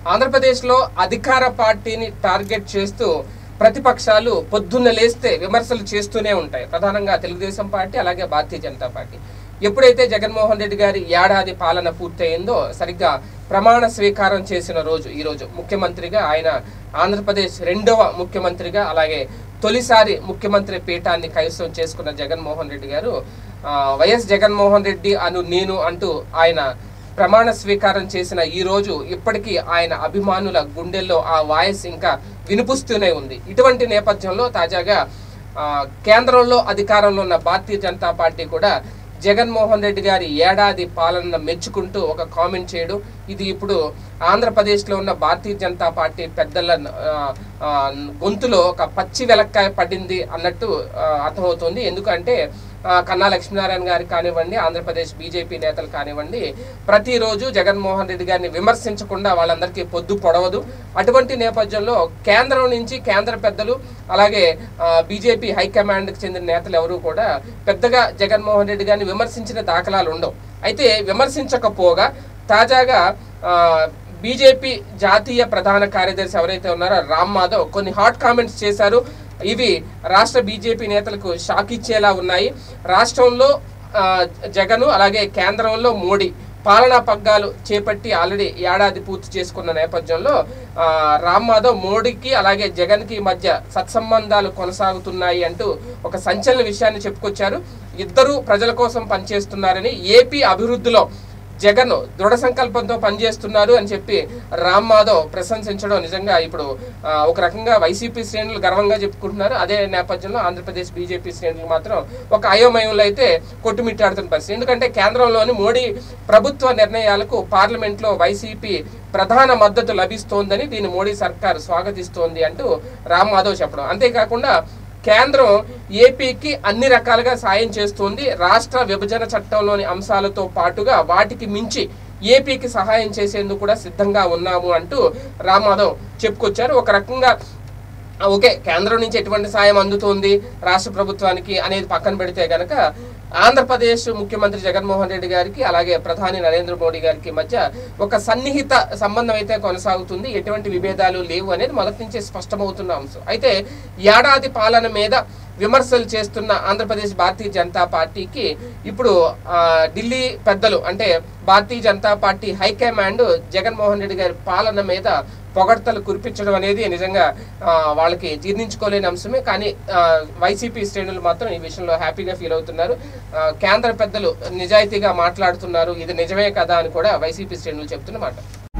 ఆంధ్రప్రదేశ్లో అధికార పార్టీని టార్గెట్ చేస్తూ ప్రతిపక్షాలు పొద్దున్న లేస్తే విమర్శలు చేస్తూనే ఉంటాయి ప్రధానంగా తెలుగుదేశం పార్టీ అలాగే భారతీయ జనతా పార్టీ ఎప్పుడైతే జగన్మోహన్ రెడ్డి గారి ఏడాది పాలన పూర్తయిందో సరిగ్గా ప్రమాణ స్వీకారం చేసిన రోజు ఈ రోజు ముఖ్యమంత్రిగా ఆయన ఆంధ్రప్రదేశ్ రెండవ ముఖ్యమంత్రిగా అలాగే తొలిసారి ముఖ్యమంత్రి పీఠాన్ని కైవసం చేసుకున్న జగన్మోహన్ రెడ్డి గారు ఆ, వైఎస్ జగన్మోహన్ రెడ్డి అను నేను అంటూ ఆయన ప్రమాణ స్వీకారం చేసిన ఈ రోజు ఇప్పటికీ ఆయన అభిమానుల గుండెల్లో ఆ వాయిస్ ఇంకా వినిపిస్తూనే ఉంది ఇటువంటి నేపథ్యంలో తాజాగా ఆ, కేంద్రంలో అధికారంలో ఉన్న భారతీయ జనతా పార్టీ కూడా జగన్మోహన్ రెడ్డి గారి ఏడాది పాలన మెచ్చుకుంటూ ఒక కామెంట్ చేయడం ఇది ఇప్పుడు ఆంధ్రప్రదేశ్లో ఉన్న భారతీయ జనతా పార్టీ పెద్దల ఆ, ఆ, గొంతులో ఒక పచ్చి వెలక్కాయ పడింది అన్నట్టు ఆ, అర్థమవుతుంది ఎందుకంటే ఆ, కన్నా లక్ష్మీనారాయణ గారు కానివ్వండి ఆంధ్రప్రదేశ్ బీజేపీ నేతలు కానివ్వండి ప్రతిరోజు జగన్మోహన్ రెడ్డి గారిని విమర్శించకుండా వాళ్ళందరికీ పొద్దు పొడవదు అటువంటి నేపథ్యంలో కేంద్రం నుంచి కేంద్ర పెద్దలు అలాగే బీజేపీ హైకమాండ్కి చెందిన నేతలు ఎవరు కూడా పెద్దగా జగన్మోహన్ రెడ్డి గారిని విమర్శించిన దాఖలాలు ఉండవు అయితే విమర్శించకపోగా తాజాగా ఆ, బీజేపీ జాతీయ ప్రధాన కార్యదర్శి ఎవరైతే ఉన్నారో రామ్ మాధవ్ కొన్ని హాట్ కామెంట్స్ చేశారు ఇవి రాష్ట్ర బీజేపీ నేతలకు షాక్ ఇచ్చేలా ఉన్నాయి రాష్ట్రంలో ఆ, జగను అలాగే కేంద్రంలో మోడీ పాలనా పగ్గాలు చేపట్టి ఆల్రెడీ ఏడాది పూర్తి చేసుకున్న నేపథ్యంలో ఆ, రామ్ మాధవ్ మోడీకి అలాగే జగన్కి మధ్య సత్సంబంధాలు కొనసాగుతున్నాయి అంటూ ఒక సంచలన విషయాన్ని చెప్పుకొచ్చారు ఇద్దరూ ప్రజల కోసం పనిచేస్తున్నారని ఏపీ అభివృద్ధిలో జగన్ దృఢ సంకల్పంతో పనిచేస్తున్నారు అని చెప్పి రామ్ మాధవ్ ప్రశంసించడం నిజంగా ఇప్పుడు ఆ, ఒక రకంగా వైసీపీ శ్రేణులు గర్వంగా చెప్పుకుంటున్నారు అదే నేపథ్యంలో ఆంధ్రప్రదేశ్ బీజేపీ శ్రేణులు మాత్రం ఒక అయోమయంలో అయితే కొట్టుమిట్టాడుతున్న పరిస్థితి ఎందుకంటే కేంద్రంలోని మోడీ ప్రభుత్వ నిర్ణయాలకు పార్లమెంట్లో వైసీపీ ప్రధాన మద్దతు లభిస్తోందని దీన్ని మోడీ సర్కార్ స్వాగతిస్తోంది అంటూ రామ్ మాధవ్ చెప్పడం అంతేకాకుండా కేంద్రం ఏపీకి అన్ని రకాలుగా సాయం చేస్తుంది రాష్ట్ర విభజన చట్టంలోని అంశాలతో పాటుగా వాటికి మించి ఏపీకి సహాయం చేసేందుకు కూడా సిద్ధంగా ఉన్నాము అంటూ రామాధవ్ చెప్పుకొచ్చారు ఒక రకంగా ఆ, ఓకే కేంద్రం నుంచి ఎటువంటి సాయం అందుతోంది రాష్ట్ర ప్రభుత్వానికి అనేది పక్కన పెడితే గనక ఆంధ్రప్రదేశ్ ముఖ్యమంత్రి జగన్మోహన్ రెడ్డి గారికి అలాగే ప్రధాని నరేంద్ర మోడీ గారికి మధ్య ఒక సన్నిహిత సంబంధం అయితే కొనసాగుతుంది ఎటువంటి విభేదాలు లేవు అనేది మొదటి నుంచే స్పష్టమవుతున్న అంశం అయితే ఏడాది పాలన మీద విమర్శలు చేస్తున్న ఆంధ్రప్రదేశ్ భారతీయ జనతా పార్టీకి ఇప్పుడు ఆ, ఢిల్లీ పెద్దలు అంటే భారతీయ జనతా పార్టీ హైకమాండ్ జగన్మోహన్ రెడ్డి గారి పాలన మీద పొగడ్తలు కురిపించడం అనేది నిజంగా ఆ, వాళ్ళకి జీర్ణించుకోలేని అంశమే కానీ ఆ, వైసీపీ శ్రేణులు మాత్రం ఈ విషయంలో హ్యాపీగా ఫీల్ అవుతున్నారు ఆ, కేంద్ర పెద్దలు నిజాయితీగా మాట్లాడుతున్నారు ఇది నిజమే కదా అని కూడా వైసీపీ శ్రేణులు చెప్తున్నమాట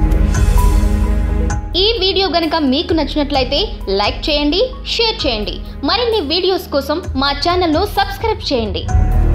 ఈ వీడియో గనుక మీకు నచ్చినట్లయితే లైక్ చేయండి షేర్ చేయండి మరిన్ని వీడియోస్ కోసం మా ఛానల్ను సబ్స్క్రైబ్ చేయండి